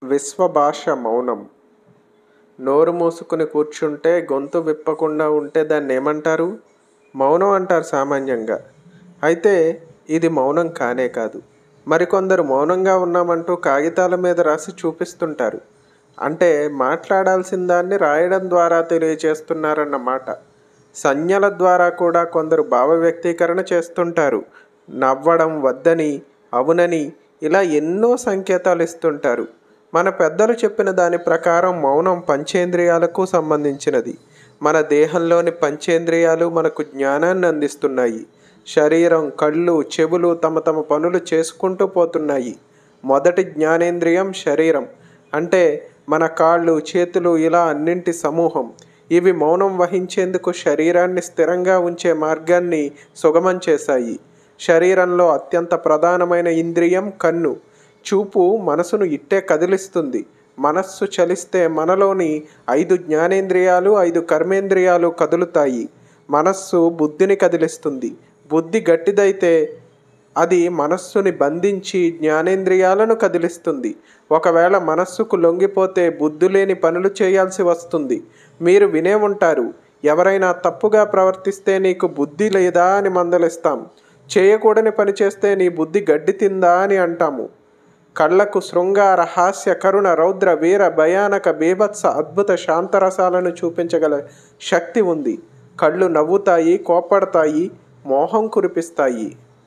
విశ్వభాష మౌనం నోరు మూసుకుని కూర్చుంటే గొంతు విప్పకుండా ఉంటే దాన్ని ఏమంటారు మౌనం అంటారు సామాన్యంగా అయితే ఇది మౌనం కానే కాదు మరికొందరు మౌనంగా ఉన్నామంటూ కాగితాల మీద రాసి చూపిస్తుంటారు అంటే మాట్లాడాల్సిన దాన్ని రాయడం ద్వారా తెలియచేస్తున్నారన్నమాట సంజ్ఞల ద్వారా కూడా కొందరు భావ వ్యక్తీకరణ చేస్తుంటారు నవ్వడం వద్దని అవునని ఇలా ఎన్నో సంకేతాలు ఇస్తుంటారు మన పెద్దలు చెప్పిన దాని ప్రకారం మౌనం పంచేంద్రియాలకు సంబంధించినది మన దేహంలోని పంచేంద్రియాలు మనకు జ్ఞానాన్ని అందిస్తున్నాయి శరీరం కళ్ళు చెవులు తమ తమ పనులు చేసుకుంటూ పోతున్నాయి మొదటి జ్ఞానేంద్రియం శరీరం అంటే మన కాళ్ళు చేతులు ఇలా అన్నింటి సమూహం ఇవి మౌనం వహించేందుకు శరీరాన్ని స్థిరంగా ఉంచే మార్గాన్ని సుగమం చేశాయి శరీరంలో అత్యంత ప్రధానమైన ఇంద్రియం కన్ను చూపు మనసును ఇట్టే కదిలిస్తుంది మనస్సు చలిస్తే మనలోని ఐదు జ్ఞానేంద్రియాలు ఐదు కర్మేంద్రియాలు కదులుతాయి మనస్సు బుద్ధిని కదిలిస్తుంది బుద్ధి గట్టిదైతే అది మనస్సుని బంధించి జ్ఞానేంద్రియాలను కదిలిస్తుంది ఒకవేళ మనస్సుకు లొంగిపోతే బుద్ధి లేని పనులు చేయాల్సి వస్తుంది మీరు వినే ఉంటారు ఎవరైనా తప్పుగా ప్రవర్తిస్తే నీకు బుద్ధి లేదా అని మందలిస్తాం చేయకూడని పని చేస్తే నీ బుద్ధి గడ్డి తిందా అని అంటాము కళ్ళకు శృంగార హాస్య కరుణ రౌద్ర వీర భయానక బీభత్స అద్భుత శాంతరసాలను చూపించగల శక్తి ఉంది కళ్ళు నవ్వుతాయి కోపడతాయి మోహం కురిపిస్తాయి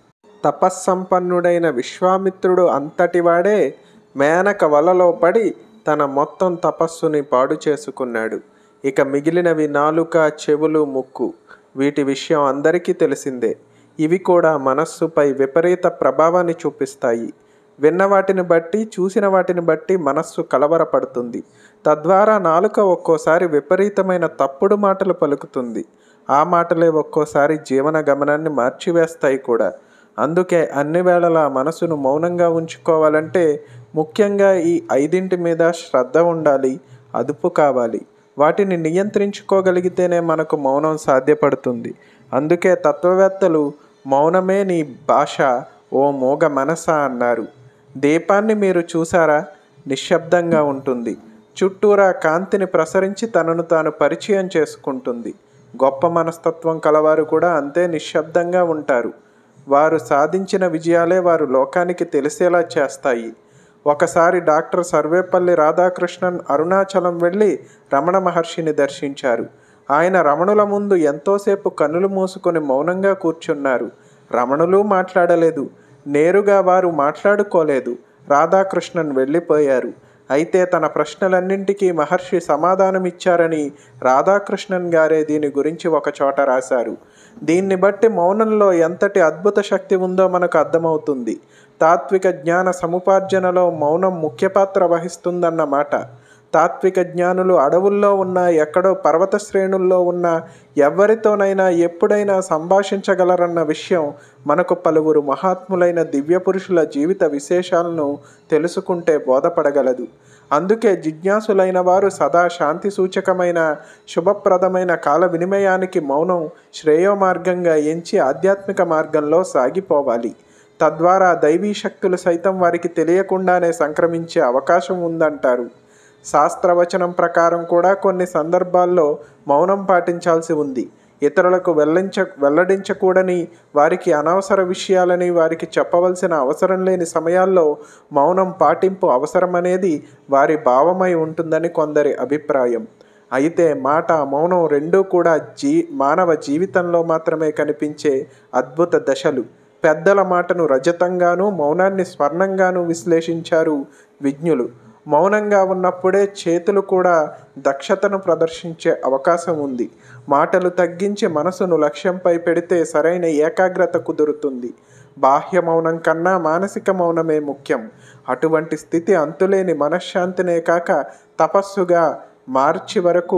తపస్సంపన్నుడైన విశ్వామిత్రుడు అంతటివాడే మేనక వలలో పడి తన మొత్తం తపస్సుని పాడు చేసుకున్నాడు ఇక మిగిలినవి నాలుక చెవులు ముక్కు వీటి విషయం అందరికీ తెలిసిందే ఇవి కూడా మనస్సుపై విపరీత ప్రభావాన్ని చూపిస్తాయి విన్న వాటిని బట్టి చూసిన వాటిని బట్టి మనస్సు కలవరపడుతుంది తద్వారా నాలుక ఒక్కోసారి విపరీతమైన తప్పుడు మాటలు పలుకుతుంది ఆ మాటలే ఒక్కోసారి జీవన గమనాన్ని మార్చివేస్తాయి కూడా అందుకే అన్ని వేళలా మనసును మౌనంగా ఉంచుకోవాలంటే ముఖ్యంగా ఈ ఐదింటి మీద శ్రద్ధ ఉండాలి అదుపు కావాలి వాటిని నియంత్రించుకోగలిగితేనే మనకు మౌనం సాధ్యపడుతుంది అందుకే తత్వవేత్తలు మౌనమే నీ భాష ఓ మోగ మనస అన్నారు దీపాన్ని మీరు చూసారా నిశ్శబ్దంగా ఉంటుంది చుట్టూరా కాంతిని ప్రసరించి తనను తాను పరిచయం చేసుకుంటుంది గొప్ప మనస్తత్వం కలవారు కూడా అంతే నిశ్శబ్దంగా ఉంటారు వారు సాధించిన విజయాలే వారు లోకానికి తెలిసేలా చేస్తాయి ఒకసారి డాక్టర్ సర్వేపల్లి రాధాకృష్ణన్ అరుణాచలం వెళ్ళి రమణ మహర్షిని దర్శించారు ఆయన రమణుల ముందు ఎంతోసేపు కన్నులు మూసుకొని మౌనంగా కూర్చున్నారు రమణులు మాట్లాడలేదు నేరుగా వారు మాట్లాడుకోలేదు రాధాకృష్ణన్ వెళ్ళిపోయారు అయితే తన ప్రశ్నలన్నింటికీ మహర్షి సమాధానమిచ్చారని రాధాకృష్ణన్ గారే దీని గురించి ఒక చోట రాశారు దీన్ని బట్టి మౌనంలో ఎంతటి అద్భుత శక్తి ఉందో మనకు అర్థమవుతుంది తాత్విక జ్ఞాన సముపార్జనలో మౌనం ముఖ్య పాత్ర వహిస్తుందన్నమాట తాత్విక జ్ఞానులు అడవుల్లో ఉన్న ఎక్కడో పర్వత శ్రేణుల్లో ఉన్న ఎవరితోనైనా ఎప్పుడైనా సంభాషించగలరన్న విషయం మనకు పలువురు మహాత్ములైన దివ్య పురుషుల జీవిత విశేషాలను తెలుసుకుంటే బోధపడగలదు అందుకే జిజ్ఞాసులైన వారు సదా శాంతి సూచకమైన శుభప్రదమైన కాల వినిమయానికి మౌనం శ్రేయోమార్గంగా ఎంచి ఆధ్యాత్మిక మార్గంలో సాగిపోవాలి తద్వారా దైవీ శక్తులు సైతం వారికి తెలియకుండానే సంక్రమించే అవకాశం ఉందంటారు శాస్త్రవచనం ప్రకారం కూడా కొన్ని సందర్భాల్లో మౌనం పాటించాల్సి ఉంది ఇతరులకు వెల్లించ వెల్లడించకూడని వారికి అనవసర విషయాలని వారికి చెప్పవలసిన అవసరం లేని సమయాల్లో మౌనం పాటింపు అవసరమనేది వారి భావమై ఉంటుందని కొందరి అభిప్రాయం అయితే మాట మౌనం రెండూ కూడా జీ మానవ జీవితంలో మాత్రమే కనిపించే అద్భుత దశలు పెద్దల మాటను రజతంగాను మౌనాన్ని స్వర్ణంగాను విశ్లేషించారు విజ్ఞులు మౌనంగా ఉన్నప్పుడే చేతులు కూడా దక్షతను ప్రదర్శించే అవకాశం ఉంది మాటలు తగ్గించి మనసును లక్ష్యంపై పెడితే సరైన ఏకాగ్రత కుదురుతుంది బాహ్య మౌనం కన్నా మానసిక మౌనమే ముఖ్యం అటువంటి స్థితి అంతులేని మనశ్శాంతినే కాక తపస్సుగా మార్చి వరకు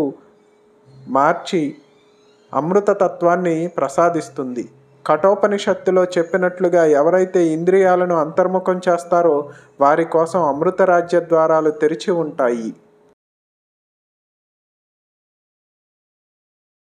మార్చి అమృతతత్వాన్ని ప్రసాదిస్తుంది కఠోపనిషత్తులో చెప్పినట్లుగా ఎవరైతే ఇంద్రియాలను అంతర్ముఖం చేస్తారో వారి కోసం అమృత రాజ్య ద్వారాలు తెరిచి ఉంటాయి